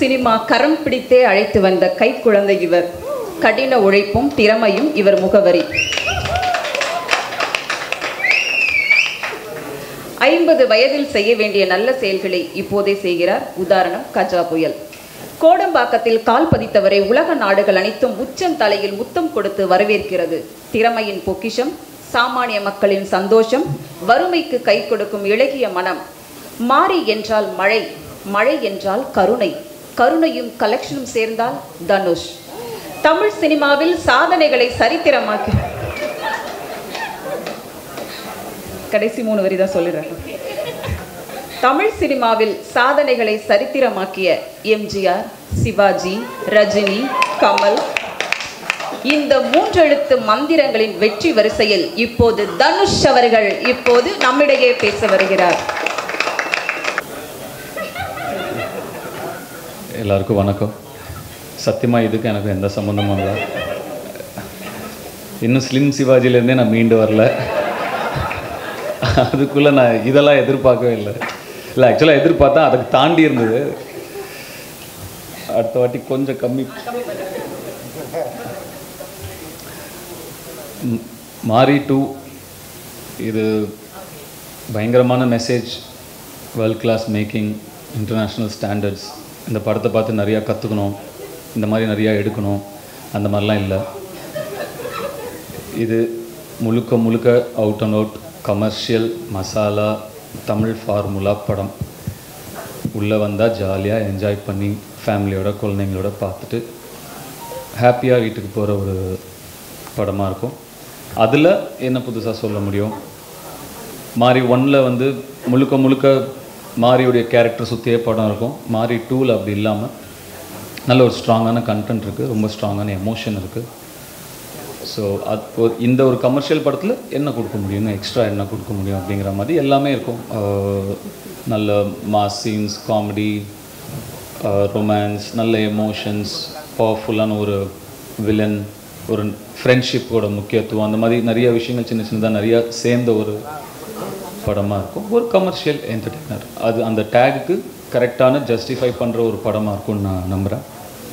Cinema கரம் பிடித்தே அழைத்து வந்த கைக்குழந்தை இவர் கடின உழைப்பும் திறமையும் இவர் முகவரி ஐம்பது வயதில் செய்ய வேண்டிய நல்ல செயல்களை இப்போதே செய்கிறார் உதாரணம் கஜா புயல் கோடம்பாக்கத்தில் கால் பதித்தவரை உலக நாடுகள் அனைத்தும் உச்சம் தலையில் முத்தம் கொடுத்து வரவேற்கிறது திறமையின் பொக்கிஷம் சாமானிய மக்களின் சந்தோஷம் வறுமைக்கு கை கொடுக்கும் இளகிய மனம் மாறி என்றால் மழை மழை என்றால் கருணை கருணையும் கலெக்ஷனும் சேர்ந்தால் தனுஷ் தமிழ் சினிமாவில் சாதனைகளை சரித்திரமாக்கி கடைசி மூணு வரி தான் சொல்லிடுறேன் தமிழ் சினிமாவில் சாதனைகளை சரித்திரமாக்கிய எம்ஜிஆர் சிவாஜி ரஜினி கமல் இந்த மூன்றெழுத்து மந்திரங்களின் வெற்றி வரிசையில் இப்போது தனுஷ் அவர்கள் இப்போது நம்மிடையே பேச வருகிறார் எல்லாருக்கும் வணக்கம் சத்தியமாக இதுக்கு எனக்கு எந்த சம்மந்தமும் இல்லை இன்னும் ஸ்லிம் சிவாஜிலேருந்தே நான் மீண்டு வரல அதுக்குள்ளே நான் இதெல்லாம் எதிர்பார்க்கவே இல்லை இல்லை ஆக்சுவலாக எதிர்பார்த்தா அதுக்கு தாண்டி இருந்தது அடுத்த வாட்டி கொஞ்சம் கம்மி ம், மாரி டூ இது பயங்கரமான message world class making international standards இந்த படத்தை பார்த்து நிறையா கற்றுக்கணும் இந்த மாதிரி நிறையா எடுக்கணும் அந்த மாதிரிலாம் இல்லை இது முழுக்க முழுக்க out and out commercial masala Tamil formula படம் உள்ளே வந்தால் ஜாலியாக என்ஜாய் பண்ணி ஃபேமிலியோட குழந்தைங்களோட பார்த்துட்டு ஹாப்பியாக வீட்டுக்கு போகிற ஒரு படமாக இருக்கும் அதில் என்ன புதுசாக சொல்ல முடியும் மாரி ஒன்னில் வந்து முழுக்க முழுக்க மாரியுடைய கேரக்டர் சுற்றியே படம் இருக்கும் மாரி டூவில் அப்படி இல்லாமல் நல்ல ஒரு ஸ்ட்ராங்கான கண்டென்ட் இருக்குது ரொம்ப ஸ்ட்ராங்கான எமோஷன் இருக்குது ஸோ அது ஒரு- இந்த ஒரு கமர்ஷியல் படத்தில் என்ன கொடுக்க முடியும் எக்ஸ்ட்ரா என்ன கொடுக்க முடியும் அப்படிங்கிற மாதிரி எல்லாமே இருக்கும் ஆஹ் நல்ல மாஸ் சீன்ஸ் காமெடி ரொமான்ஸ் நல்ல எமோஷன்ஸ் பவர்ஃபுல்லான ஒரு வில்லன் ஒரு ஃப்ரெண்ட்ஷிப்போட முக்கியத்துவம் அந்த மாதிரி நிறைய விஷயங்கள் சின்ன சின்னதாக நிறையா சேர்ந்த ஒரு படமாக இருக்கும் ஒரு கமர்ஷியல் என்டர்டெய்னர் அது அந்த டேகுக்கு கரெக்டான ஜஸ்டிஃபை பண்ணுற ஒரு படமாக இருக்கும்னு நான் நம்புகிறேன்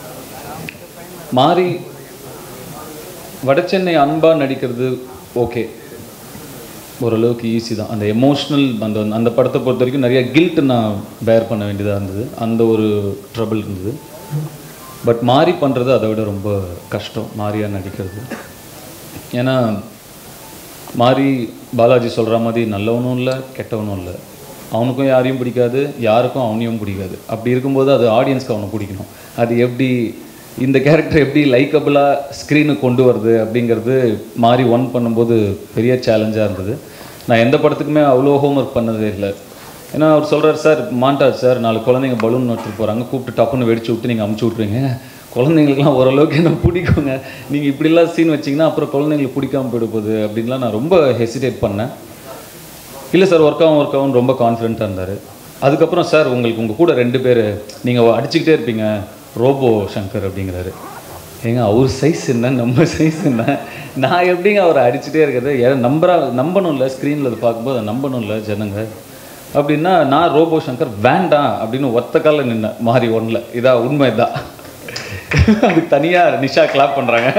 மாறி வடசென்னை அன்பா நடிக்கிறது ஓகே ஓரளவுக்கு ஈஸி தான் அந்த எமோஷ்னல் அந்த அந்த படத்தை பொறுத்த வரைக்கும் நிறைய கில்ட் நான் பேர் பண்ண வேண்டியதாக இருந்தது அந்த ஒரு ட்ரபிள் இருந்தது பட் மாறி பண்ணுறது அதை விட ரொம்ப கஷ்டம் மாறியாக நடிக்கிறது ஏன்னா மாறி பாலாஜி சொல்கிற மாதிரி நல்லவனும் இல்லை கெட்டவனும் இல்லை அவனுக்கும் யாரையும் பிடிக்காது யாருக்கும் அவனையும் பிடிக்காது அப்படி இருக்கும்போது அது ஆடியன்ஸ்க்கு அவனை பிடிக்கணும் அது எப்படி இந்த கேரக்டர் எப்படி லைக்கபிளாக ஸ்க்ரீனுக்கு கொண்டு வருது அப்படிங்கிறது மாறி ஒன் பண்ணும்போது பெரிய சேலஞ்சாக இருந்தது நான் எந்த படத்துக்குமே அவ்வளோ ஹோம்ஒர்க் பண்ணதே இல்லை ஏன்னா அவர் சொல்கிறார் சார் மாண்டார் சார் நாலு குழந்தைங்க பலூன் எடுத்துட்டு போகிறாங்க கூப்பிட்டு டப்புன்னு வெடிச்சு விட்டு நீங்கள் அமுச்சு விட்ருவீங்க குழந்தைங்களுக்குலாம் ஓரளவுக்கு என்ன பிடிக்குங்க நீங்கள் இப்படிலாம் சீன் வச்சிங்கன்னா அப்புறம் குழந்தைங்களுக்கு பிடிக்காம போயிட போகுது அப்படின்லாம் நான் ரொம்ப ஹெசிடேட் பண்ணேன் இல்லை சார் ஒர்க் ஆகும் ஒர்க் ஆகும் ரொம்ப கான்ஃபிடென்ட்டாக இருந்தார் அதுக்கப்புறம் சார் உங்களுக்கு உங்கள் கூட ரெண்டு பேர் நீங்கள் அடிச்சுக்கிட்டே இருப்பீங்க ரோபோ சங்கர் அப்படிங்கிறாரு ஏங்க அவர் சைஸ் என்ன நம்ம சைஸ் என்ன நான் எப்படிங்க அவரை அடிச்சுட்டே இருக்கிறது ஏன்னா நம்பரா நம்பணும்ல ஸ்க்ரீனில் அதை பார்க்கும்போது அதை நம்பணும்ல ஜனங்க அப்படின்னா நான் ரோபோ சங்கர் வேண்டாம் அப்படின்னு ஒத்த காலில் நின்னேன் மாறி ஒன்றில் இதா உண்மை தான் அதுக்கு தனியாக நிஷா கிளாப் பண்ணுறாங்க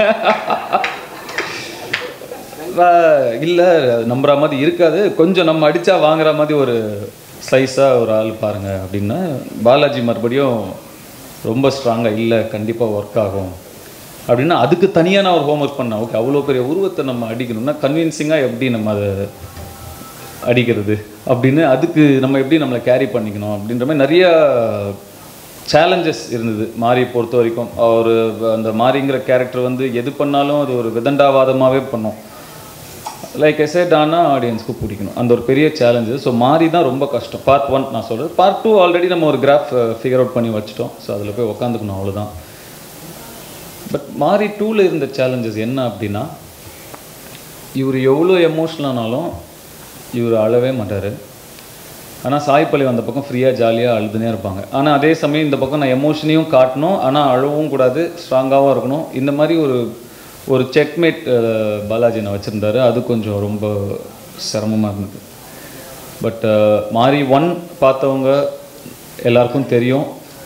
இல்லை நம்புற மாதிரி இருக்காது கொஞ்சம் நம்ம அடித்தா வாங்குற மாதிரி ஒரு சைஸாக ஒரு ஆள் பாருங்க அப்படின்னா பாலாஜி மறுபடியும் ரொம்ப ஸ்ட்ராங்காக இல்லை கண்டிப்பாக ஒர்க் ஆகும் அப்படின்னா அதுக்கு தனியாக நான் ஒரு ஹோம்ஒர்க் பண்ணேன் ஓகே அவ்வளோ பெரிய உருவத்தை நம்ம அடிக்கணும்னா கன்வின்சிங்காக எப்படி நம்ம அதை அடிக்கிறது அப்படின்னு அதுக்கு நம்ம எப்படி நம்மளை கேரி பண்ணிக்கணும் அப்படின்ற மாதிரி நிறைய சேலஞ்சஸ் இருந்தது மாரியை பொறுத்த வரைக்கும் அவர் அந்த மாரிங்கிற கேரக்டர் வந்து எது பண்ணாலும் அது ஒரு விதண்டாவாதமாகவே பண்ணும் லைக் எசேட் ஆனால் ஆடியன்ஸ்க்கு பிடிக்கணும் அந்த ஒரு பெரிய சேலஞ்சு ஸோ மாறி தான் ரொம்ப கஷ்டம் பார்ட் ஒன் நான் சொல்கிறது பார்ட் டூ ஆல்ரெடி நம்ம ஒரு கிராஃப் ஃபிகர் அவுட் பண்ணி வச்சிட்டோம் ஸோ அதில் போய் உக்காந்துக்கணும் அவ்வளோதான் பட் மாறி டூவில் இருந்த சேலஞ்சஸ் என்ன அப்படின்னா இவர் எவ்வளோ எமோஷனல் ஆனாலும் இவர் அழவே மாட்டார் ஆனால் சாய்ப்பள்ளி அந்த பக்கம் ஃப்ரீயாக ஜாலியாக அழுதுனே இருப்பாங்க ஆனால் அதே சமயம் இந்த பக்கம் நான் எமோஷனையும் காட்டணும் ஆனால் அழவும் கூடாது ஸ்ட்ராங்காகவும் இருக்கணும் இந்த மாதிரி ஒரு ஒரு செக்மேட் பாலாஜி நான் வச்சுருந்தாரு அது கொஞ்சம் ரொம்ப சிரமமாக இருந்தது பட் மாரி ஒன் பார்த்தவங்க எல்லாருக்கும் தெரியும்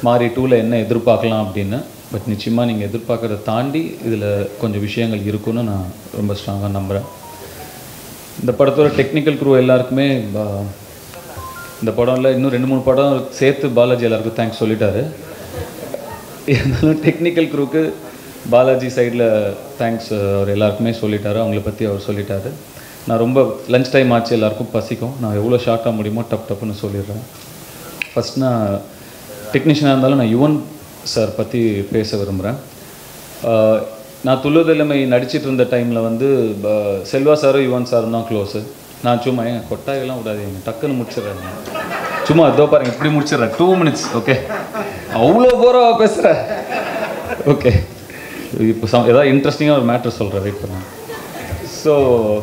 மாறி டூவில் என்ன எதிர்பார்க்கலாம் அப்படின்னு பட் நிச்சயமாக நீங்கள் எதிர்பார்க்குறத தாண்டி இதில் கொஞ்சம் விஷயங்கள் இருக்குன்னு நான் ரொம்ப ஸ்ட்ராங்காக நம்புகிறேன் இந்த படத்தோட டெக்னிக்கல் குரூ எல்லாருக்குமே ப- இந்த படம்ல இன்னும் ரெண்டு மூணு படம் சேர்த்து பாலாஜி எல்லாருக்கும் தேங்க்ஸ் சொல்லிட்டாரு இருந்தாலும் டெக்னிக்கல் குரூக்கு பாலாஜி சைடில் தேங்க்ஸ் அவர் எல்லாருக்குமே சொல்லிட்டாரு அவங்கள பற்றி அவர் சொல்லிட்டாரு நான் ரொம்ப லஞ்ச் டைம் ஆச்சு எல்லாருக்கும் பசிக்கும் நான் எவ்வளோ ஷார்ட்டாக முடியுமோ டப் டப்புன்னு சொல்லிடுறேன் ஃபஸ்ட் நான் டெக்னீஷியனாக இருந்தாலும் நான் யுவன் சார் பற்றி பேச விரும்புகிறேன் நான் துள்ளுதலைமை நடிச்சிட்டு இருந்த டைமில் வந்து ப- செல்வா சாரும் யுவன் சாரும் தான் க்ளோஸு நான் சும்மா ஏன் கொட்டாயெல்லாம் விடாதீங்க டக்குன்னு முடிச்சிடுறேன் சும்மா இதோ பாருங்க இப்படி முடிச்சிடுறேன் டூ மினிட்ஸ் ஓகே அவ்வளோ போகிறா பேசுகிறேன் ஓகே இப்போ சம் ஏதாவது இன்ட்ரெஸ்டிங்காக ஒரு மேட்ரு சொல்கிறேன் வெயிட் பண்ணுங்க ஸோ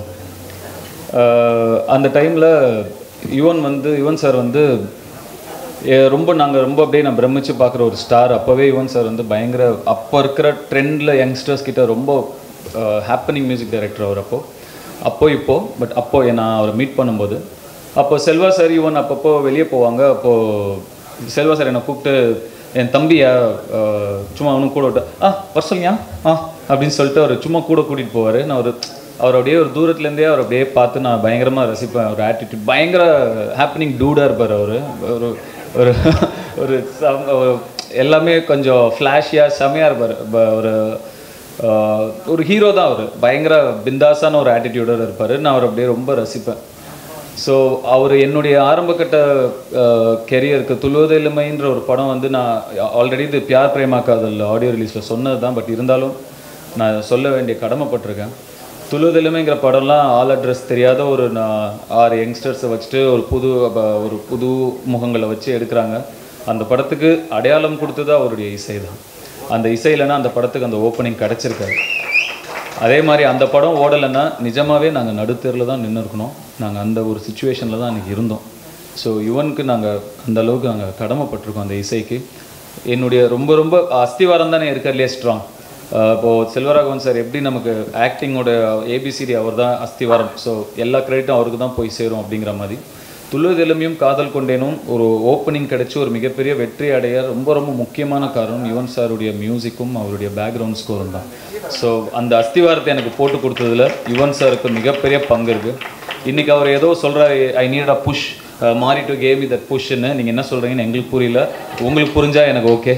அந்த டைமில் யுவன் வந்து யுவன் சார் வந்து ஏ- ரொம்ப நாங்கள் ரொம்ப அப்படியே நான் பிரமிச்சு பார்க்குற ஒரு ஸ்டார் அப்போவே யுவன் சார் வந்து பயங்கர அப்போ இருக்கிற ட்ரெண்டில் யங்ஸ்டர்ஸ் கிட்ட ரொம்ப ஹாப்பனிங் மியூசிக் டைரக்டர் அவர் அப்போ அப்போ இப்போ பட் அப்போ நான் அவரை மீட் பண்ணும்போது அப்போ செல்வா சார் யுவன் அப்பப்போ வெளியே போவாங்க அப்போது செல்வா சார் என்னை கூப்பிட்டு என் தம்பியா அஹ், சும்மா அவனும் கூட விட்டு ஆ வர சொல்லியா ஆ அப்படின்னு சொல்லிட்டு அவர் சும்மா கூட கூட்டிகிட்டு போவார் நான் ஒரு அவர் அப்படியே ஒரு தூரத்துலேருந்தே அவர் அப்படியே பார்த்து நான் பயங்கரமாக ரசிப்பேன் ஒரு ஆட்டிடியூட் பயங்கர ஹாப்பனிங் டூடாக இருப்பார் அவர் ஒரு ஒரு ஒரு சம்- ஒரு எல்லாமே கொஞ்சம் ஃப்ளாஷியாக செமையாக இருப்பார் ப- ஒரு ஆஹ், ஒரு ஹீரோ தான் அவர் பயங்கர பிந்தாஸான ஒரு ஆட்டிடியூடோட இருப்பார் நான் அவர் அப்படியே ரொம்ப ரசிப்பேன் ஸோ அவர் என்னுடைய ஆரம்பகட்ட கெரியருக்கு துள்ளுவதில்லைமைன்ற ஒரு படம் வந்து நான் ஆல்ரெடி இது பியார் பிரேமா காதல் ஆடியோ ரிலீஸில் சொன்னது தான் பட் இருந்தாலும் நான் சொல்ல வேண்டிய கடமைப்பட்டிருக்கேன் துள்ளுவதில்லைமைங்கிற படம்லாம் ஆல் அட்ரஸ் தெரியாத ஒரு நான் ஆறு யங்ஸ்டர்ஸை வச்சுட்டு ஒரு புது ப- ஒரு புது முகங்களை வச்சு எடுக்கிறாங்க அந்த படத்துக்கு அடையாளம் கொடுத்தது அவருடைய இசை தான் அந்த இசை இல்லைன்னா அந்த படத்துக்கு அந்த ஓப்பனிங் கிடச்சிருக்காரு அதே மாதிரி அந்த படம் ஓடலைன்னா நிஜமாவே நாங்கள் நடுத்தெருவில் தான் நின்று இருக்கணும் நாங்கள் அந்த ஒரு சுச்சுவேஷனில் தான் அன்றைக்கி இருந்தோம் ஸோ யுவனுக்கு நாங்கள் அந்த அளவுக்கு நாங்கள் கடமைப்பட்டிருக்கோம் அந்த இசைக்கு என்னுடைய ரொம்ப ரொம்ப அஸ்திவாரம் தானே இருக்கிறதுலே ஸ்ட்ராங் இப்போது செல்வராகவன் சார் எப்படி நமக்கு ஆக்டிங்கோட ஏபிசிடி அவர் தான் அஸ்திவாரம் ஸோ எல்லா கிரெடிட்டும் அவருக்கு தான் போய் சேரும் அப்படிங்கிற மாதிரி துள்ளுவதெலுமையும் காதல் கொண்டேனும் ஒரு ஓப்பனிங் கிடைச்சி ஒரு மிகப்பெரிய வெற்றி அடைய ரொம்ப ரொம்ப முக்கியமான காரணம் யுவன் சாருடைய மியூசிக்கும் அவருடைய பேக்ரவுண்ட் ஸ்கோரும் தான் ஸோ அந்த அஸ்திவாரத்தை எனக்கு போட்டு கொடுத்ததுல யுவன் சாருக்கு மிகப்பெரிய பங்கு இருக்கு இன்னைக்கு அவர் ஏதோ சொல்றாரு ஐ நீட் அ புஷ் மாறி டு கேம் தட் புஷ்ன்னு நீங்கள் என்ன சொல்கிறீங்கன்னு எங்களுக்கு புரியல உங்களுக்கு புரிஞ்சா எனக்கு ஓகே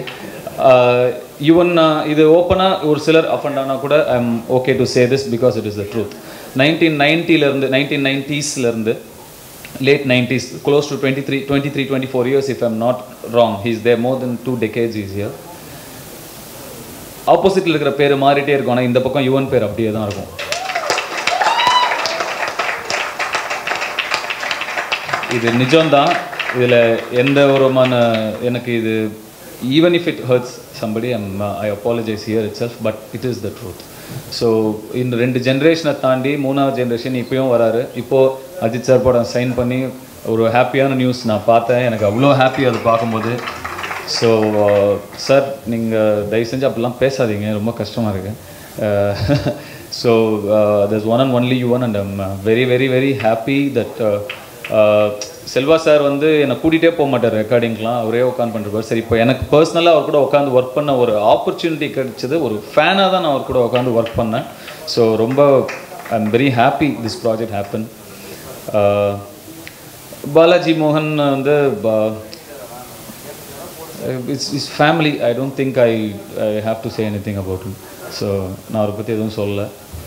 யுவன் இது ஓப்பனாக ஒரு சிலர் அப் அண்ட் ஆனால் கூட I am okay to say this because it is the truth nineteen நைன்ட்டிலேருந்து நைன்டீன் நைன்ட்டீஸ்லேருந்து late 90s, close to 23, 23, 24 years, if I'm not wrong. He's there more than two decades, he's here. ஆப்போசிட்டில் இருக்கிற பேர் மாறிட்டே இருக்கும் ஆனால் இந்த பக்கம் யுவன் பேர் அப்படியே தான் இருக்கும் இது நிஜம்தான் இதில் எந்த விதமான எனக்கு இது even if it hurts somebody I'm I apologise here itself but it is the truth so இந்த ரெண்டு ஜென்ரேஷனை தாண்டி மூணாவது ஜென்ரேஷன் இப்பயும் வராரு இப்போது அஜித் சார் படம் சைன் பண்ணி ஒரு ஹாப்பியான நியூஸ் நான் பார்த்தேன் எனக்கு அவ்வளோ ஹாப்பி அது பார்க்கும்போது ஸோ சார் நீங்கள் தயவு செஞ்சு அப்படிலாம் பேசாதீங்க ரொம்ப கஷ்டமாக இருக்குது so there's one and only you one and I'm very very very happy that Selva sir வந்து என்னை கூட்டிகிட்டே போக மாட்டார் ரெக்கார்டிங்லாம் அவரே உட்காந்து பண்ணிருப்பார் சரி இப்போ எனக்கு பர்சனலாக அவர் கூட உட்காந்து ஒர்க் பண்ண ஒரு ஆப்பர்ச்சுனிட்டி கிடைச்சது ஒரு ஃபேனாக தான் நான் அவர் கூட உட்காந்து ஒர்க் பண்ணேன் ஸோ ரொம்ப I am very happy this project happen Balaji மோகன் வந்து it's is family I don't think I I have to say anything about him so நான் அவரை பற்றி எதுவும் சொல்லலை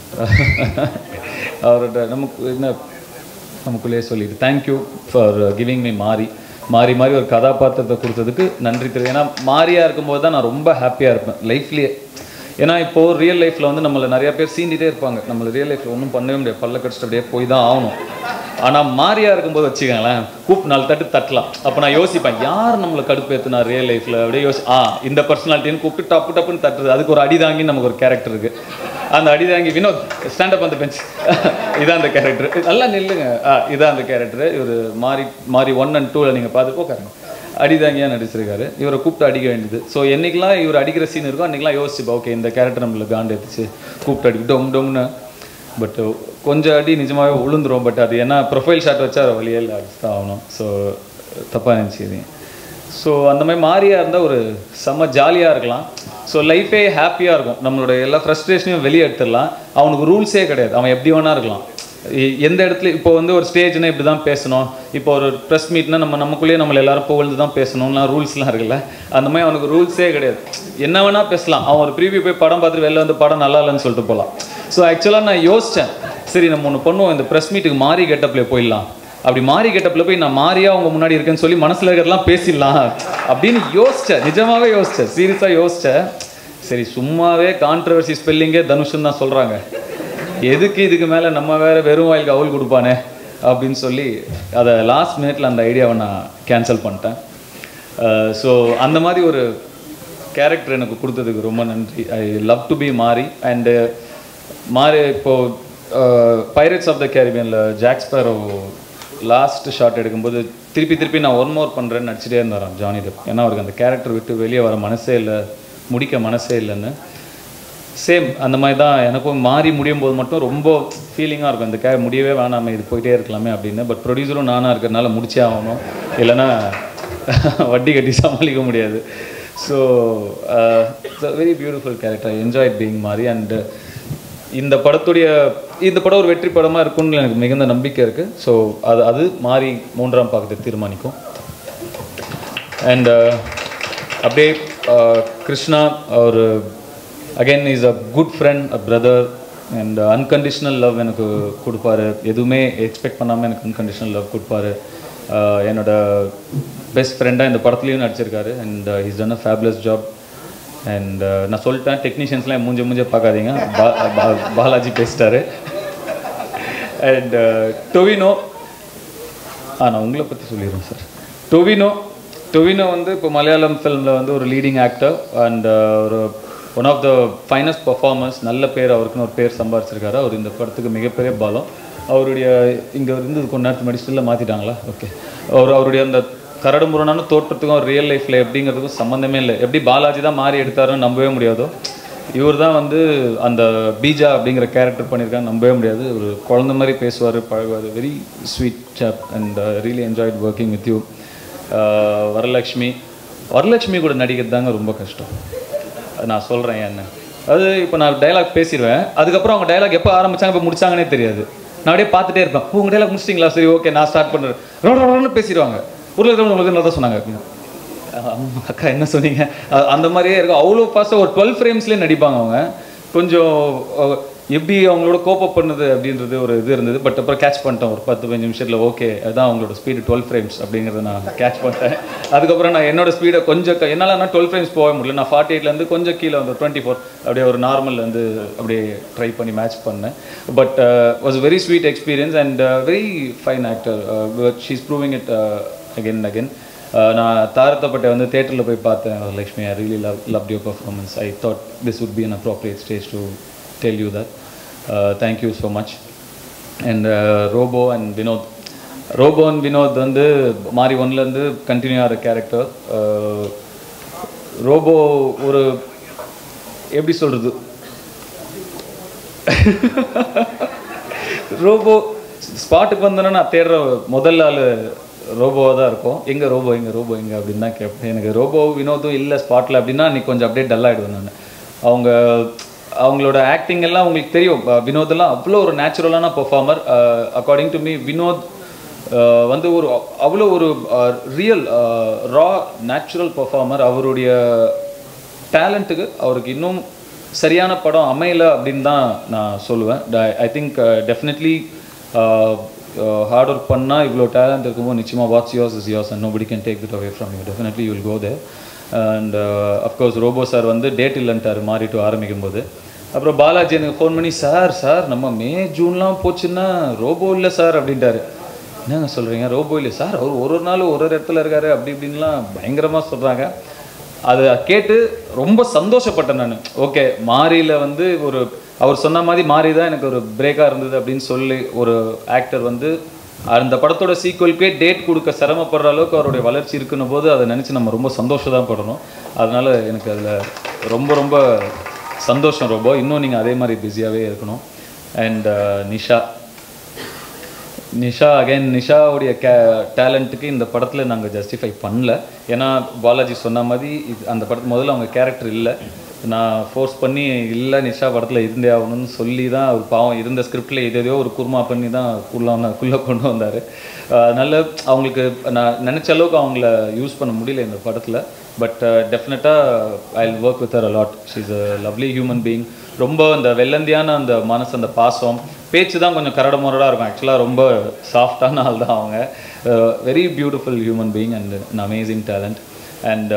அவரோட நமக்கு என்ன நமக்குள்ளேயே சொல்லிட்டு தேங்க்யூ ஃபார் கிவிங் மீ மாறி மாறி மாறி ஒரு கதாபாத்திரத்தை கொடுத்ததுக்கு நன்றி தெரியும் ஏன்னா மாறியாக இருக்கும்போது தான் நான் ரொம்ப ஹாப்பியாக இருப்பேன் லைஃப்லேயே ஏன்னா இப்போது ரியல் லைஃப்பில் வந்து நம்மளை நிறைய பேர் சீண்டிகிட்டே இருப்பாங்க நம்மளை ரியல் லைஃப்பில் ஒன்றும் பண்ணவே முடியாது பல்ல கடிச்சிட்டு அப்படியே போய் தான் ஆகணும் ஆனால் மாறியாக இருக்கும்போது வச்சுக்கோங்களேன் கூப் நாலு தட்டு தட்டலாம் அப்போ நான் யோசிப்பேன் யார் நம்மளை கடுப்பேற்றுனா ரியல் லைஃப்பில் அப்படியே யோசி ஆ இந்த பர்சனாலிட்டின்னு கூப்பிட்டு டப்பு டப்புன்னு தட்டுறது அதுக்கு ஒரு அடிதாங்கி நமக்கு ஒரு கேரக்டர் இருக்குது அந்த அடிதாங்கி வினோத் ஸ்டாண்டப் அந்த பெஞ்ச் இதான் அந்த கேரக்டர் நல்லா நில்லுங்க ஆ இதான் அந்த கேரக்டர் இவர் மாறி மாறி ஒன் அண்ட் டூவில் நீங்கள் பார்த்து உட்காருங்க அடிதாங்கியாக நடிச்சிருக்காரு இவரை கூப்பிட்டு அடிக்க வேண்டியது ஸோ என்னைக்கெல்லாம் இவர் அடிக்கிற சீன் இருக்கும் அன்றைக்கெல்லாம் யோசிச்சுப்பா ஓகே இந்த கேரக்டர் நம்மளுக்கு காண்டு எடுத்துச்சு கூப்பிட்டு அடி டொம் டொம்னு பட் கொஞ்சம் அடி நிஜமாகவே உளுந்துரும் பட் அது என்ன ப்ரொஃபைல் ஷாட் வச்சா அது வழியே இல்லை அடிச்சு தான் ஆகணும் ஸோ தப்பாக நினச்சிக்கிறீங்க ஸோ அந்த மாதிரி மாறியா இருந்தால் ஒரு செம்ம ஜாலியாக இருக்கலாம் ஸோ லைஃபே ஹாப்பியாக இருக்கும் நம்மளோட எல்லா ஃப்ரஸ்ட்ரேஷனையும் வெளியே எடுத்துடலாம் அவனுக்கு ரூல்ஸே கிடையாது அவன் எப்படி வேணா இருக்கலாம் எ- எந்த இடத்துல இப்போ வந்து ஒரு ஸ்டேஜ்னா இப்படி தான் பேசணும் இப்போ ஒரு ப்ரெஸ் மீட்னா நம்ம நமக்குள்ளேயே நம்மள எல்லாரும் புகழ்ந்து தான் பேசணும்லாம் ரூல்ஸ்லாம் இருக்குல்ல அந்த மாதிரி அவனுக்கு ரூல்ஸே கிடையாது என்ன வேணா பேசலாம் அவன் ஒரு ப்ரீவியூ போய் படம் பார்த்துட்டு வெளில வந்து படம் நல்லா இல்லைன்னு சொல்லிட்டு போகலாம் ஸோ ஆக்சுவலாக நான் யோசித்தேன் சரி நம்ம ஒன்று பண்ணுவோம் இந்த ப்ரெஸ் மீட்டுக்கு மாறி கெட்டப்பில் போயிடலாம் அப்படி மாறி கெட்டப்பில் போய் நான் மாறியா அவங்க முன்னாடி இருக்கேன்னு சொல்லி மனசில் இருக்கிறதெல்லாம் பேசிடலாம் அப்படின்னு யோசித்தேன் நிஜமாவே யோசித்தேன் சீரியஸாக யோசித்தேன் சரி சும்மாவே கான்ட்ரவர்சி ஸ்பெல்லிங்கே தனுஷன் தான் சொல்கிறாங்க எதுக்கு இதுக்கு மேலே நம்ம வேற வெறும் வாயிலுக்கு அவள் கொடுப்பானே அப்படின்னு சொல்லி அதை லாஸ்ட் மினிட்ல அந்த ஐடியாவை நான் கேன்சல் பண்ணிட்டேன் ஸோ அந்த மாதிரி ஒரு கேரக்டர் எனக்கு கொடுத்ததுக்கு ரொம்ப நன்றி I love to be Maari and Maari இப்போ பைரட்ஸ் ஆஃப் த கேரிபியனில் ஜாக்ஸ்பேரோ லாஸ்ட் ஷாட் எடுக்கும்போது திருப்பி திருப்பி நான் ஒன் மோர் பண்ணுறேன்னு நடிச்சிட்டே இருந்தாராம் ஜானி டெப் ஏன்னா அவருக்கு அந்த கேரக்டர் விட்டு வெளியே வர மனசே இல்லை முடிக்க மனசே இல்லைன்னு சேம் அந்த மாதிரி தான் எனக்கும் மாறி முடியும் போது மட்டும் ரொம்ப ஃபீலிங்காக இருக்கும் இந்த கே முடியவே வேணாமே இது போயிட்டே இருக்கலாமே அப்படின்னு பட் ப்ரொடியூசரும் நானாக இருக்கிறதுனால முடிச்சே ஆகணும் இல்லைன்னா வட்டி கட்டி சமாளிக்க முடியாது so very beautiful character I enjoy being Maari and இந்த படத்துடைய இந்த படம் ஒரு வெற்றி படமாக இருக்கும்னு எனக்கு மிகுந்த நம்பிக்கை இருக்குது ஸோ அது அது மாறி மூன்றாம் பாகத்தை தீர்மானிக்கும் அண்ட் அப்படியே uh, கிருஷ்ணா ஒரு again is a good friend a brother and unconditional love எனக்கு கொடுப்பாரு எதுவுமே எக்ஸ்பெக்ட் பண்ணாமல் எனக்கு அன்கண்டிஷனல் லவ் கொடுப்பாரு Uh, என்னோட பெஸ்ட் ஃப்ரெண்டாக இந்த படத்துலையும் நடிச்சிருக்காரு and is done a fabulous job and நான் சொல்லிட்டேன் டெக்னீஷியன்ஸ்லாம் மூஞ்ச மூஞ்ச பார்க்காதீங்க பா பா- பாலாஜி பேசிட்டாரு அண்ட் டொவினோ ஆ நான் உங்களை பற்றி சொல்லிடுறேன் சார் டொவினோ டொவினோ வந்து இப்போ மலையாளம் ஃபிலிமில் வந்து ஒரு லீடிங் ஆக்டர் அண்ட் ஒரு one of the finest performance நல்ல பேர் அவருக்குன்னு ஒரு பேர் சம்பாரிச்சிருக்காரு அவர் இந்த படத்துக்கு மிகப்பெரிய பலம் அவருடைய இங்கே இருந்து கொஞ்ச நேரத்துக்கு முன்னாடி ஸ்டில்ல மாற்றிட்டாங்களா ஓகே அவர் அவருடைய அந்த கரடுமுரடான தோற்றத்துக்கும் ரியல் லைஃப்பில் எப்படிங்கிறதுக்கும் சம்மந்தமே இல்லை எப்படி பாலாஜி தான் மாறி எடுத்தாருன்னு நம்பவே முடியாதோ இவர் தான் வந்து அந்த பீஜா அப்படிங்கிற கேரக்டர் பண்ணியிருக்காங்க நம்பவே முடியாது ஒரு குழந்த மாதிரி பேசுவார் பழகுவார் very sweet chap and really enjoyed working with you Varalakshmi Varalakshmi கூட நடிக்கிறது தாங்க ரொம்ப கஷ்டம் அது நான் சொல்கிறேன் என்ன அது இப்போ நான் டைலாக் பேசிடுவேன் அதுக்கப்புறம் அவங்க டைலாக் எப்போ ஆரம்பிச்சாங்க இப்போ முடிச்சாங்கன்னே தெரியாது நான் அப்படியே பார்த்துட்டே இருப்பேன் "ஓ, உங்க டைலாக் முடிச்சிட்டிங்களா சரி ஓகே நான் ஸ்டார்ட் பண்ணுறேன் ரோடு பேசிடுவாங்க உருளைக்கிழமை உங்களுக்கு நல்லா தான் சொன்னாங்க ஆமா, அக்கா என்ன சொன்னீங்க அ- அந்த மாதிரியே இருக்கும் அவ்வளோ ஃபாஸ்ட்டாக ஒரு டுவெல் ஃப்ரேம்ஸ்லேயே நடிப்பாங்க அவங்க கொஞ்சம் அஹ், எப்படி அவங்களோட கோப்பப் பண்ணுது அப்படின்றது ஒரு இது இருந்தது பட் அப்புறம் கேட்ச் பண்ணிட்டேன் ஒரு பத்து பதினஞ்சு நிமிஷத்தில் ஓகே அதுதான் அவங்களோட ஸ்பீடு டுவெல் ஃப்ரேம்ஸ் அப்படிங்கிறத நான் கேட்ச் பண்ணிட்டேன் அதுக்கப்புறம் நான் என்னோட ஸ்பீடை கொஞ்சம் க- என்னால நான் டுவெல் ஃப்ரேம்ஸ் போக முடியல நான் ஃபார்ட்டி எயிட்லேருந்து கொஞ்சம் கீழே வந்து டுவெண்ட்டி ஃபோர் அப்படியே ஒரு நார்மல் வந்து அப்படியே ட்ரை பண்ணி மேட்ச் பண்ணேன் but was very sweet experience and very fine actor she's proving it again again நான் தாரத்தப்பட்டை வந்து தேட்டரில் போய் பார்த்தேன் Lakshmi I really love love your performance I thought this would be an appropriate stage to tell you that uh, thank you so much and uh, Robo and Vinod Robo and Vinod வந்து மாறி ஒன்லேருந்து continue ஆகிற character robot ஒரு எப்படி சொல்கிறது robot ஸ்பாட்டுக்கு வந்தோன்னா நான் தேடுற முதல் ஆள் ரோபோவாக தான் இருக்கும் எங்கே ரோபோ எங்கே ரோபோ எங்கே அப்படின்னு தான் கேட்பேன் எனக்கு ரோபோ வினோதும் இல்லை ஸ்பாட்டில் அப்படின்னா நீ கொஞ்சம் அப்படியே டல்லாகிடுவேன் நான் அவங்க அவங்களோட ஆக்டிங் எல்லாம் உங்களுக்கு தெரியும் அஹ் வினோதெல்லாம் அவ்வளோ ஒரு நேச்சுரலான performer according to me Vinod அஹ் வந்து ஒரு அவ்வளோ ஒரு ரியல் ரா நேச்சுரல் பெர்ஃபார்மர் அவருடைய டேலண்ட்டுக்கு அவருக்கு இன்னும் சரியான படம் அமையல அப்படின்னு தான் நான் சொல்லுவேன் I think definitely hard work பண்ணால் இவ்வளோ டேலண்ட் இருக்கும்போது நிச்சயமாக what's yours is yours and nobody can take it away from you definitely you will go there and of course Robo sir வந்து டேட் இல்லைன்ட்டார் மாறிட்டு ஆரம்பிக்கும் போது அப்புறம் பாலாஜி எனக்கு ஃபோன் பண்ணி சார் சார் நம்ம மே ஜூன்லாம் போச்சுன்னா ரோபோ இல்லை சார் அப்படின்ட்டாரு என்னங்க சொல்கிறீங்க ரோபோ இல்லை சார் அவர் ஒரு ஒரு நாள் ஒரு ஒரு இடத்துல இருக்காரு அப்படி இப்படின்லாம் பயங்கரமாக சொல்கிறாங்க அதை கேட்டு ரொம்ப சந்தோஷப்பட்டேன் நான் ஓகே மாரியில் வந்து ஒரு அவர் சொன்ன மாதிரி மாறி தான் எனக்கு ஒரு பிரேக்காக இருந்தது அப்படின்னு சொல்லி ஒரு ஆக்டர் வந்து அந்த படத்தோட சீக்குவலுக்கே டேட் கொடுக்க சிரமப்படுற அளவுக்கு அவருடைய வளர்ச்சி இருக்குன்னும் போது அதை நினச்சி நம்ம ரொம்ப சந்தோஷம் தான் படணும் அதனால எனக்கு அதில் ரொம்ப ரொம்ப சந்தோஷம் ரொம்ப இன்னும் நீங்கள் அதே மாதிரி பிஸியாகவே இருக்கணும் அண்ட் நிஷா நிஷா அகைன் நிஷாவுடைய கே டேலண்ட்டுக்கு இந்த படத்தில் நாங்கள் ஜஸ்டிஃபை பண்ணல ஏன்னா பாலாஜி சொன்ன மாதிரி இது அந்த படத்து முதல்ல அவங்க கேரக்டர் இல்லை நான் ஃபோர்ஸ் பண்ணி இல்லை நிஷா படத்தில் இருந்தே ஆகணும்னு சொல்லி தான் அவர் பாவம் இருந்த ஸ்கிரிப்டில் எதையோ ஒரு குருமா பண்ணி தான் குள்ள குள்ளே கொண்டு வந்தார் அதனால் அவங்களுக்கு நான் நினச்ச அளவுக்கு அவங்கள யூஸ் பண்ண முடியல இந்த படத்தில் பட் டெஃபினட்டாக I work with her a lot she's a lovely human being ரொம்ப அந்த வெள்ளந்தியான அந்த மனசு அந்த பாசம் பேச்சு தான் கொஞ்சம் கரடு முரடாக இருக்கும் ஆக்சுவலாக ரொம்ப சாஃப்டான ஆள் தான் அவங்க very beautiful human being and an amazing talent and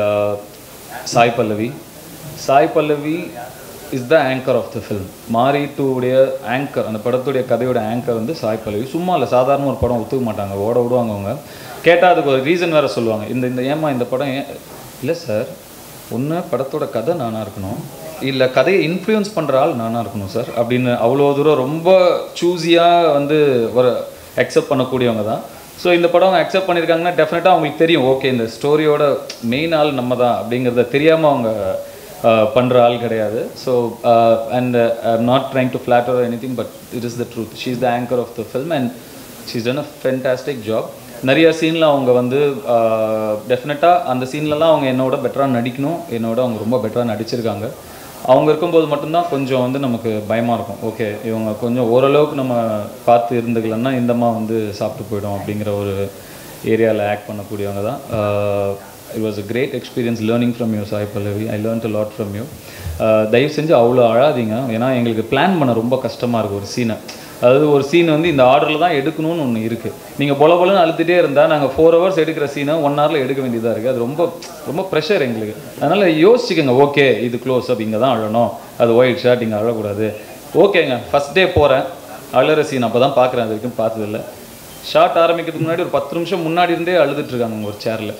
Sai Pallavi Sai Pallavi is the anchor of the film Maari டூடைய ஆங்கர் அந்த படத்துடைய கதையோட ஆங்கர் வந்து சாய் பல்லவி சும்மா இல்லை சாதாரண ஒரு படம் ஒத்துக்க மாட்டாங்க ஓட விடுவாங்க அவங்க கேட்டால் அதுக்கு ஒரு ரீசன் வேறு சொல்லுவாங்க இந்த இந்த ஏமா இந்த படம் ஏன் இல்லை சார் ஒன்று படத்தோட கதை நானாக இருக்கணும் இல்லை கதையை இன்ஃப்ளூயன்ஸ் பண்ணுற ஆள் நானாக இருக்கணும் சார் அப்படின்னு அவ்வளோ தூரம் ரொம்ப சூஸியாக வந்து ஒரு அக்செப்ட் பண்ணக்கூடியவங்க தான் ஸோ இந்த படம் அக்செப்ட் பண்ணியிருக்காங்கன்னா டெஃபினட்டாக அவங்களுக்கு தெரியும் ஓகே இந்த ஸ்டோரியோட மெயின் ஆள் நம்ம தான் அப்படிங்கிறத தெரியாமல் அவங்க பண்ணுற ஆள் கிடையாது so and I'm not trying to flatter anything but it is the truth she is the anchor of the film and she is done a fantastic job நிறைய சீனில் அவங்க வந்து டெஃபினட்டாக அந்த சீன்லலாம் அவங்க என்னோட பெட்டராக நடிக்கணும் என்னோட அவங்க ரொம்ப பெட்டராக நடிச்சிருக்காங்க அவங்க இருக்கும்போது மட்டும்தான் கொஞ்சம் வந்து நமக்கு பயமாக இருக்கும் ஓகே இவங்க கொஞ்சம் ஓரளவுக்கு நம்ம பார்த்து இருந்துக்கலன்னா இந்தம்மா வந்து சாப்பிட்டு போயிடும் அப்படிங்கிற ஒரு ஏரியாவில் ஆக்ட் பண்ணக்கூடியவங்க தான் it was a great experience learning from you Sai Pallavi I learn to lot from you தயவு செஞ்சு அவ்வளோ அழாதீங்க ஏன்னா எங்களுக்கு பிளான் பண்ண ரொம்ப கஷ்டமாக இருக்குது ஒரு சீனை அதாவது ஒரு சீன் வந்து இந்த ஆர்டரில் தான் எடுக்கணும்னு ஒன்று இருக்குது நீங்கள் பொல பொலன்னு அழுத்துட்டே இருந்தால் நாங்கள் ஃபோர் ஹவர்ஸ் எடுக்கிற சீனை ஒன் ஹவரில் எடுக்க வேண்டியதாக இருக்குது அது ரொம்ப ரொம்ப ப்ரெஷர் எங்களுக்கு அதனால் யோசிச்சுக்கோங்க ஓகே இது க்ளோஸ் அப் இங்கே தான் அழணும் அது ஒயிட் ஷர்ட் இங்கே அழக்கூடாது ஓகேங்க ஃபஸ்ட் டே போகிறேன் அழுகிற சீன் அப்போ தான் பார்க்குறேன் அது வரைக்கும் பார்த்ததில்ல ஷார்ட் ஆரம்பிக்கிறதுக்கு முன்னாடி ஒரு பத்து நிமிஷம் முன்னாடி இருந்தே அழுதுட்டு இருக்காங்க ஒரு சேரில்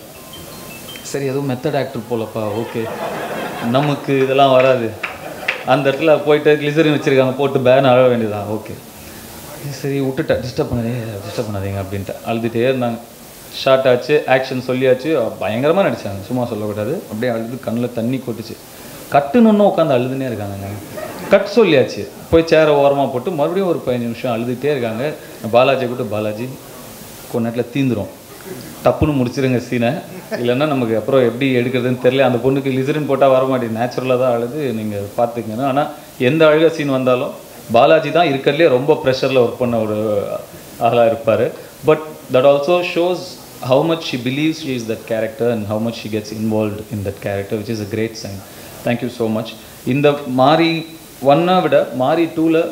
சரி எதுவும் மெத்தட் ஆக்டர் போலப்பா ஓகே நமக்கு இதெல்லாம் வராது அந்த இடத்துல போயிட்டு கிளிசரின் வச்சுருக்காங்க போட்டு பேன் அழ வேண்டியதான் ஓகே சரி விட்டுட்டேன் டிஸ்டர்ப் பண்ணாதீங்க டிஸ்டர்ப் பண்ணாதீங்க அப்படின்ட்டு அழுதுகிட்டே இருந்தாங்க ஷார்ட் ஆச்சு ஆக்ஷன் சொல்லியாச்சு பயங்கரமாக நடிச்சாங்க சும்மா சொல்லக்கூடாது அப்படியே அழுது கண்ணில் தண்ணி கொட்டுச்சு கட்டுணுன்னு உட்காந்து அழுதுனே இருக்காங்க கட் சொல்லியாச்சு போய் சேரை ஓரமாக போட்டு மறுபடியும் ஒரு பதினஞ்சு நிமிஷம் அழுதுகிட்டே இருக்காங்க பாலாஜி கூட்டு பாலாஜி கொஞ்ச நேரத்தில் தீந்துரும் டப்புன்னு முடிச்சிருங்க சீனை இல்லைன்னா நமக்கு அப்புறம் எப்படி எடுக்கிறதுன்னு தெரியல அந்த பொண்ணுக்கு லிசரின் போட்டால் வர மாட்டேங்குது நேச்சுரலாக தான் அழுது நீங்கள் பார்த்துக்கணும் ஆனால் எந்த அழுக சீன் வந்தாலும் பாலாஜி தான் இருக்கிறதுலே ரொம்ப ப்ரெஷரில் ஒர்க் பண்ண ஒரு ஆளாக இருப்பார் but that also shows how much she believes she is that character and how much she gets involved in that character which is a great sign thank you so much இந்த மாறி ஒன்னை விட மாறி டூவில்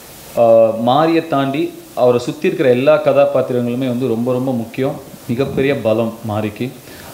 மாரியை தாண்டி அவரை சுற்றி இருக்கிற எல்லா கதாபாத்திரங்களுமே வந்து ரொம்ப ரொம்ப முக்கியம் மிகப்பெரிய பலம் மாரிக்கு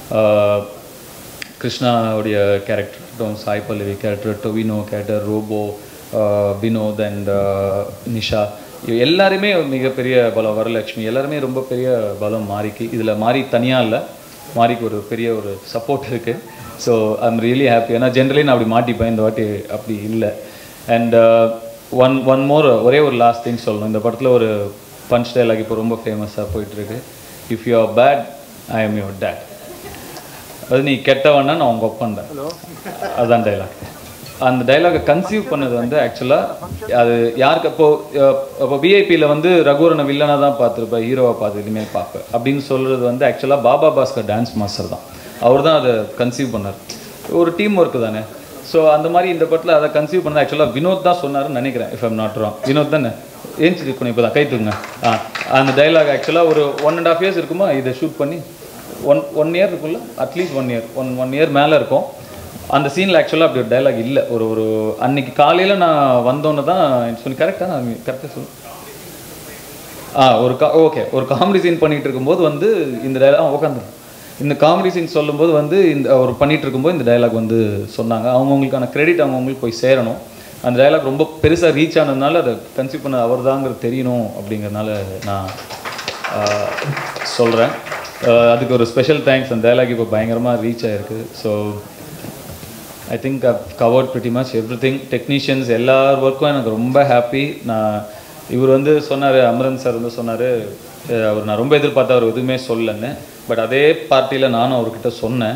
கிருஷ்ணாவுடைய character Sai Pallavi character Tovino character Robo Vinod and Nisha எல்லாருமே மிகப்பெரிய பலம் வரலட்சுமி எல்லாருமே ரொம்ப பெரிய பலம் மாறிக்கு இதில் மாறி தனியாக இல்லை மாறிக்கு ஒரு பெரிய ஒரு சப்போர்ட் இருக்குது ஸோ ஐம் ரியலி ஹாப்பி ஏன்னா ஜென்ரலி நான் அப்படி மாட்டிப்பேன் இந்த வாட்டி அப்படி இல்லை அண்ட் ஒன் ஒன் மோர் ஒரே ஒரு லாஸ்ட் திங் சொல்லணும் இந்த படத்தில் ஒரு பஞ்ச் டைலாக் இப்போ ரொம்ப ஃபேமஸாக போயிட்டுருக்கு if you are bad I am your dad அது நீ கெட்டவனா நான் உங்கள் ஒப்பந்தேன் அதுதான் டைலாக் அந்த டைலாகை கன்சீவ் பண்ணது வந்து ஆக்சுவலாக அது யாருக்கு அப்போ அப்போ விஐபியில் வந்து ரகுவரனை வில்லனாக தான் பார்த்துருப்பேன் ஹீரோவை பார்த்து இனிமேல் பார்ப்பேன் அப்படின்னு சொல்கிறது வந்து ஆக்சுவலாக பாபா பாஸ்கர் டான்ஸ் மாஸ்டர் தான் அவர் தான் அதை கன்சீவ் பண்ணார் ஒரு டீம் ஒர்க்கு தானே ஸோ அந்த மாதிரி இந்த படத்தில் அதை கன்சீவ் பண்ணது ஆக்சுவலாக வினோத் தான் சொன்னாருன்னு நினைக்கிறேன் if I'm not wrong Vinoth தானே ஏஞ்சி இருக்கணும் இப்போ தான் கை தூங்க ஆ அந்த டைலாக் ஆக்சுவலாக ஒரு ஒன் அண்ட் ஆஃப் இயர்ஸ் இருக்குமா இதை ஷூட் பண்ணி ஒன் ஒன் இயர் இருக்குல்ல at least one year one one year மேலே இருக்கும் அந்த சீனில் ஆக்சுவலாக அப்படி ஒரு டைலாக் இல்லை ஒரு ஒரு அன்னைக்கு காலையில் நான் வந்தோன்னு தான் சொல்லி கரெக்டாக நான் கரெக்டாக சொல்லு ஆ ஒரு கா ஓகே ஒரு காமெடி சீன் பண்ணிகிட்டு இருக்கும்போது வந்து இந்த டைலாக் உட்காந்து இந்த காமெடி சீன் சொல்லும்போது வந்து இந்த ஒரு பண்ணிகிட்டு இருக்கும்போது இந்த டைலாக் வந்து சொன்னாங்க அவங்கவுங்களுக்கான கிரெடிட் அவங்கவுங்களுக்கு போய் சேரணும் அந்த டைலாக் ரொம்ப பெருசாக ரீச் ஆனதுனால அதை கன்சீவ் பண்ண அவர் தாங்கிறது தெரியணும் அப்படிங்கிறதுனால நான் சொல்கிறேன் அதுக்கு ஒரு ஸ்பெஷல் தேங்க்ஸ் அந்த டைலாக் இப்போ பயங்கரமாக ரீச் ஆகிருக்கு so I think up covered pretty much everything technicians எல்லார் ஒர்க்கும் எனக்கு ரொம்ப ஹாப்பி நான் இவர் வந்து சொன்னார் அமரன் சார் வந்து சொன்னார் அவர் நான் ரொம்ப எதிர்பார்த்த அவர் எதுவுமே சொல்லலைன்னு பட் அதே பார்ட்டியில் நானும் அவர்கிட்ட சொன்னேன்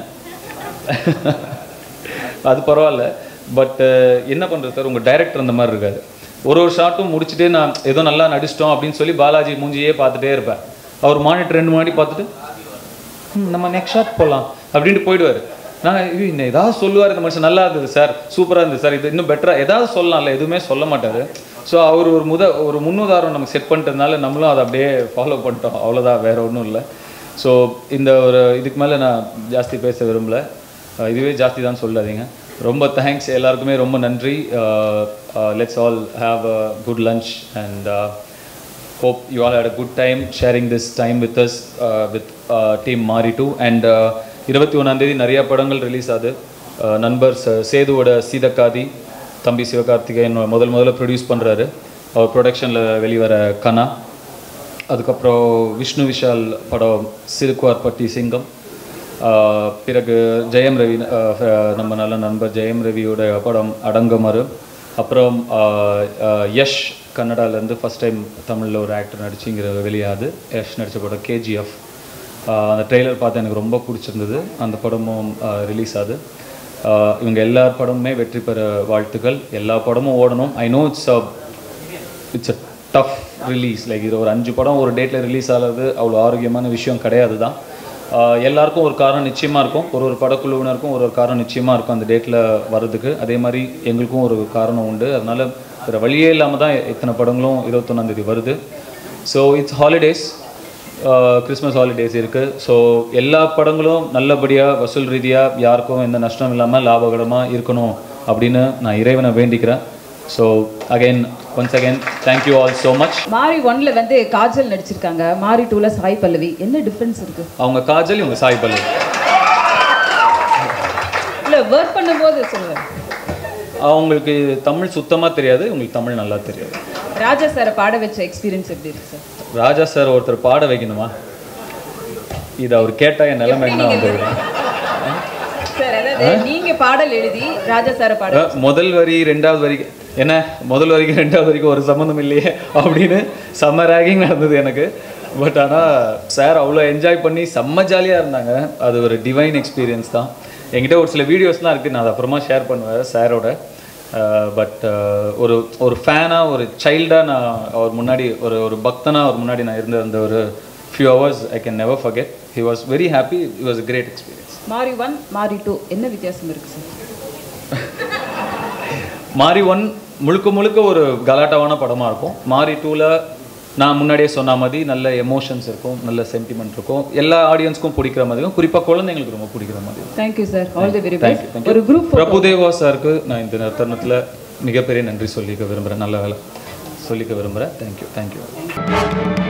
அது பரவாயில்ல பட் என்ன பண்ணுறது சார் உங்கள் டைரக்டர் அந்த மாதிரி இருக்காது ஒரு ஒரு ஷாட்டும் முடிச்சுட்டு நான் ஏதோ நல்லா நடிச்சிட்டோம் அப்படின்னு சொல்லி பாலாஜி மூஞ்சியே பார்த்துட்டே இருப்பேன் அவர் மானிட்டர் ரெண்டு மாடி பார்த்துட்டு "ம், நம்ம நெக்ஸ்ட் ஷாட் போகலாம் அப்படின்ட்டு போயிடுவார் நான் ஐயோ, இன்னும் ஏதாவது சொல்லுவார் இந்த மனுஷன் நல்லா இருந்தது சார் சூப்பராக இருந்தது சார் இது இன்னும் பெட்டராக ஏதாவது சொல்லலாம்ல எதுவுமே சொல்ல மாட்டார் ஸோ அவர் ஒரு முத ஒரு முன்னுதாரணம் நமக்கு செட் பண்ணிட்டதுனால நம்மளும் அதை அப்படியே ஃபாலோ பண்ணிட்டோம் அவ்வளோதான் வேற ஒன்றும் இல்லை ஸோ இந்த ஒரு இதுக்கு மேலே நான் ஜாஸ்தி பேச விரும்பல அஹ் இதுவே ஜாஸ்தி தான் சொல்லாதீங்க ரொம்ப தேங்க்ஸ் எல்லாருக்குமே ரொம்ப நன்றி let's all have a good lunch and hope you all had a good time sharing this time with us uh, with uh, team Maari two and இருபத்தி ஒன்றாந்தேதி நிறைய படங்கள் ரிலீஸ் ஆகுது Uh, நண்பர் ச- சேதுவோட சீதக்காதி தம்பி சிவகார்த்திகேயன் முதல் முதல்ல ப்ரொடியூஸ் பண்ணுறாரு அவர் ப்ரொடக்ஷனில் வெளிவர கனா அதுக்கப்புறம் விஷ்ணு விஷால் படம் சிறுக்குவார்பட்டி சிங்கம் ஆஹ் பிறகு ஜெயம் ரவி ஆஹ் ஆஹ் நம்ம நல்ல நண்பர் ஜெயம் ரவியோட படம் அடங்கமறு அப்புறம் ஆஹ் ஆஹ் யஷ் கன்னடாலேருந்து ஃபஸ்ட் டைம் தமிழில் ஒரு ஆக்டர் நடிச்சுங்கிற வெளியாது யஷ் நடித்த படம் கேஜிஎஃப் அந்த ட்ரெய்லர் பார்த்து எனக்கு ரொம்ப பிடிச்சிருந்தது அந்த படமும் ரிலீஸ் ஆகுது ஆஹ் இவங்க எல்லார் படமுமே வெற்றி பெற வாழ்த்துக்கள் எல்லா படமும் ஓடணும் I know it's it's a tough release like இது ஒரு அஞ்சு படம் ஒரு டேட்டில் ரிலீஸ் ஆகிறது அவ்வளோ ஆரோக்கியமான விஷயம் கிடையாது தான் ஆஹ் எல்லாருக்கும் ஒரு காரணம் நிச்சயமாக இருக்கும் ஒரு ஒரு படக்குழுவினருக்கும் ஒரு ஒரு காரணம் நிச்சயமாக இருக்கும் அந்த டேட்டில் வர்றதுக்கு அதே மாதிரி எங்களுக்கும் ஒரு காரணம் உண்டு அதனால வேறு வழியே இல்லாமல் தான் இத்தனை படங்களும் இருபத்தொன்னாந்தேதி வருது so it's holidays Christmas holidays இருக்குது ஸோ எல்லா படங்களும் நல்லபடியாக வசூல் ரீதியாக யாருக்கும் எந்த நஷ்டம் இல்லாமல் லாபகரமாக இருக்கணும் அப்படின்னு நான் இறைவனை வேண்டிக்கிறேன் so again once again thank you all so much Maari ஒன்ல வந்து காஜல் நடிச்சிருக்காங்க மாரி டூல சாய் பல்லவி என்ன டிஃபரன்ஸ் இருக்கு அவங்க காஜல் இவங்க சாய் பல்லவி இல்ல ஒர்க் பண்ணும்போது சொல்லுவேன் அவங்களுக்கு தமிழ் சுத்தமாக தெரியாது இவங்களுக்கு தமிழ் நல்லா தெரியாது ராஜா சாரை பாட வச்ச எக்ஸ்பீரியன்ஸ் எப்படி இருக்கு சார் ராஜா சார் ஒருத்தர் பாட வைக்கணுமா இது அவர் கேட்டால் என் நிலைமை என்ன வந்து சார் அதாவது நீங்க பாடல் எழுதி ராஜா சாரை பாட அஹ் முதல் வரி ரெண்டாவது வரி என்ன முதல் வரிக்கு ரெண்டாவது வரைக்கும் ஒரு சம்மந்தம் இல்லையே அப்படின்னு செம்ம ரேகிங் நடந்தது எனக்கு பட் ஆனால் சார் அவ்வளோ என்ஜாய் பண்ணி செம்ம ஜாலியாக இருந்தாங்க அது ஒரு டிவைன் எக்ஸ்பீரியன்ஸ் தான் என்கிட்ட ஒரு சில வீடியோஸ்லாம் இருக்குது நான் அதை அப்புறமா ஷேர் பண்ணுவேன் சாரோட பட் ஒரு ஒரு ஃபேனாக ஒரு சைல்டாக நான் அவர் முன்னாடி ஒரு ஒரு பக்தனாக அவர் முன்னாடி நான் இருந்த அந்த ஒரு few hours I can never forget he was very happy it வாஸ் a great experience Maari one Maari two என்ன வித்தியாசம் இருக்கு சார் மாரி ஒன் முழுக்க முழுக்க ஒரு கலாட்டாவான படமாக இருக்கும் மாரி டூவில் நான் முன்னாடியே சொன்ன மாதிரி நல்ல எமோஷன்ஸ் இருக்கும் நல்ல சென்டிமெண்ட் இருக்கும் எல்லா ஆடியன்ஸ்க்கும் பிடிக்கிற மாதிரி இருக்கும் குறிப்பாக குழந்தைங்களுக்கு ரொம்ப பிடிக்கிற மாதிரி இருக்கும் thank you sir all the very thank you best ஒரு குரூப் பிரபுதேவா சாருக்கு நான் இந்த தருணத்தில் மிகப்பெரிய நன்றி சொல்லிக்க விரும்புகிறேன் நல்ல வேலை சொல்லிக்க விரும்புகிறேன் தேங்க்யூ தேங்க்யூ